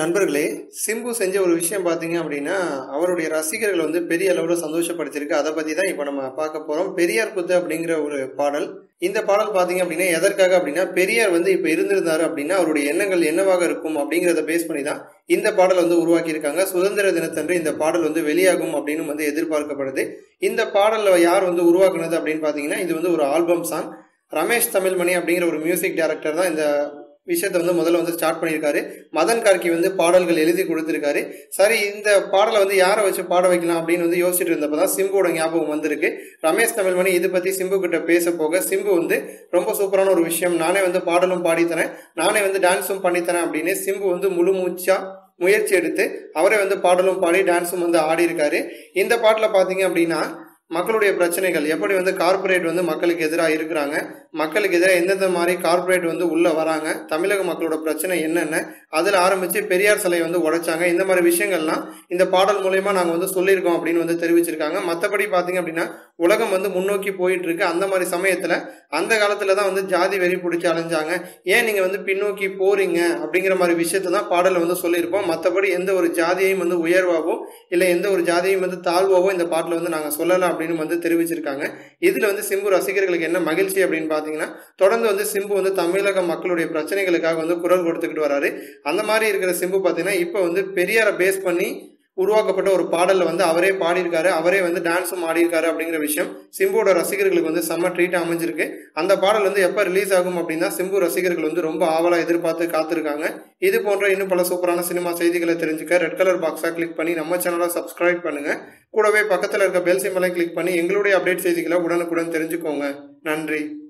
நண்பர்களே சிம்பு செஞ்ச ஒரு விஷயம் பார்த்தீங்க அப்படின்னா அவருடைய ரசிகர்கள் வந்து பெரிய அளவில் சந்தோஷப்படுத்திருக்கு அதை பற்றி தான் இப்போ நம்ம பார்க்க போகிறோம் பெரியார் குத்து அப்படிங்கிற ஒரு பாடல் இந்த பாடல் பார்த்தீங்க அப்படின்னா எதற்காக அப்படின்னா பெரியார் வந்து இப்போ இருந்திருந்தாரு அப்படின்னா அவருடைய எண்ணங்கள் என்னவாக இருக்கும் அப்படிங்கிறத பேஸ் பண்ணி தான் இந்த பாடல் வந்து உருவாக்கியிருக்காங்க சுதந்திர தினத்தன்று இந்த பாடல் வந்து வெளியாகும் அப்படின்னு வந்து எதிர்பார்க்கப்படுது இந்த பாடலில் யார் வந்து உருவாக்குனது அப்படின்னு பார்த்தீங்கன்னா இது வந்து ஒரு ஆல்பம் சாங் ரமேஷ் தமிழ்மணி அப்படிங்கிற ஒரு மியூசிக் டைரக்டர் தான் இந்த விஷயத்தை வந்து முதல்ல வந்து ஸ்டார்ட் பண்ணியிருக்காரு மதன் கார்கி வந்து பாடல்கள் எழுதி கொடுத்துருக்காரு சரி இந்த பாடலை வந்து யாரை வச்சு பாட வைக்கலாம் அப்படின்னு வந்து யோசிச்சுட்டு இருந்தப்போ தான் சிம்புவோட ஞாபகம் வந்திருக்கு ரமேஷ் தமிழ்மணி இது பற்றி சிம்பு கிட்ட பேச போக சிம்பு வந்து ரொம்ப சூப்பரான ஒரு விஷயம் நானே வந்து பாடலும் பாடித்தரேன் நானே வந்து டான்ஸும் பண்ணித்தரேன் அப்படின்னு சிம்பு வந்து முழு மூச்சா முயற்சி எடுத்து அவரே வந்து பாடலும் பாடி டான்ஸும் வந்து ஆடி இருக்காரு இந்த பாட்டில் பார்த்தீங்க அப்படின்னா மக்களுடைய பிரச்சனைகள் எப்படி வந்து கார்ப்பரேட் வந்து மக்களுக்கு எதிராக இருக்கிறாங்க மக்களுக்கு எதிராக எந்தெந்த மாதிரி கார்ப்பரேட் வந்து உள்ளே வராங்க தமிழக மக்களோட பிரச்சனை என்னென்ன அதில் ஆரம்பித்து பெரியார் சிலையை வந்து உடைச்சாங்க இந்த மாதிரி விஷயங்கள்லாம் இந்த பாடல் மூலயமா நாங்கள் வந்து சொல்லியிருக்கோம் அப்படின்னு வந்து தெரிவிச்சிருக்காங்க மற்றபடி பார்த்தீங்க அப்படின்னா உலகம் வந்து முன்னோக்கி போயிட்டு இருக்கு அந்த மாதிரி சமயத்தில் அந்த காலத்தில் தான் வந்து ஜாதி வெறி பிடிச்சி அலைஞ்சாங்க ஏன் நீங்கள் வந்து பின்னோக்கி போறீங்க அப்படிங்கிற மாதிரி விஷயத்த தான் பாடலில் வந்து சொல்லியிருப்போம் மற்றபடி எந்த ஒரு ஜாதியையும் வந்து உயர்வாவோ இல்லை எந்த ஒரு ஜாதியையும் வந்து தாழ்வாவோ இந்த பாட்டில் வந்து நாங்கள் சொல்லலாம் அப்படின்னு வந்து தெரிவிச்சிருக்காங்க இதில் வந்து சிம்பு ரசிகர்களுக்கு என்ன மகிழ்ச்சி அப்படின்னு பார்த்தீங்கன்னா தொடர்ந்து வந்து சிம்பு வந்து தமிழக மக்களுடைய பிரச்சனைகளுக்காக வந்து குரல் கொடுத்துக்கிட்டு வராரு அந்த மாதிரி இருக்கிற சிம்பு பார்த்தீங்கன்னா இப்போ வந்து பெரியாரை பேஸ் பண்ணி உருவாக்கப்பட்ட ஒரு பாடலில் வந்து அவரே பாடியிருக்காரு அவரே வந்து டான்ஸும் ஆடியிருக்காரு அப்படிங்கிற விஷயம் சிம்புவோட ரசிகர்களுக்கு வந்து செம்ம ட்ரீட் அமைஞ்சிருக்கு அந்த பாடல் வந்து எப்போ ரிலீஸ் ஆகும் அப்படின்னா சிம்பு ரசிகர்கள் வந்து ரொம்ப ஆவலாக எதிர்பார்த்து காத்திருக்காங்க இது போன்ற இன்னும் பல சூப்பரான சினிமா செய்திகளை தெரிஞ்சுக்க ரெட் கலர் பாக்ஸாக கிளிக் பண்ணி நம்ம சேனலை சப்ஸ்கிரைப் பண்ணுங்க கூடவே பக்கத்தில் இருக்க பெல் சிம்பலை கிளிக் பண்ணி எங்களுடைய அப்டேட் செய்திகளை உடனுக்குடன் தெரிஞ்சுக்கோங்க நன்றி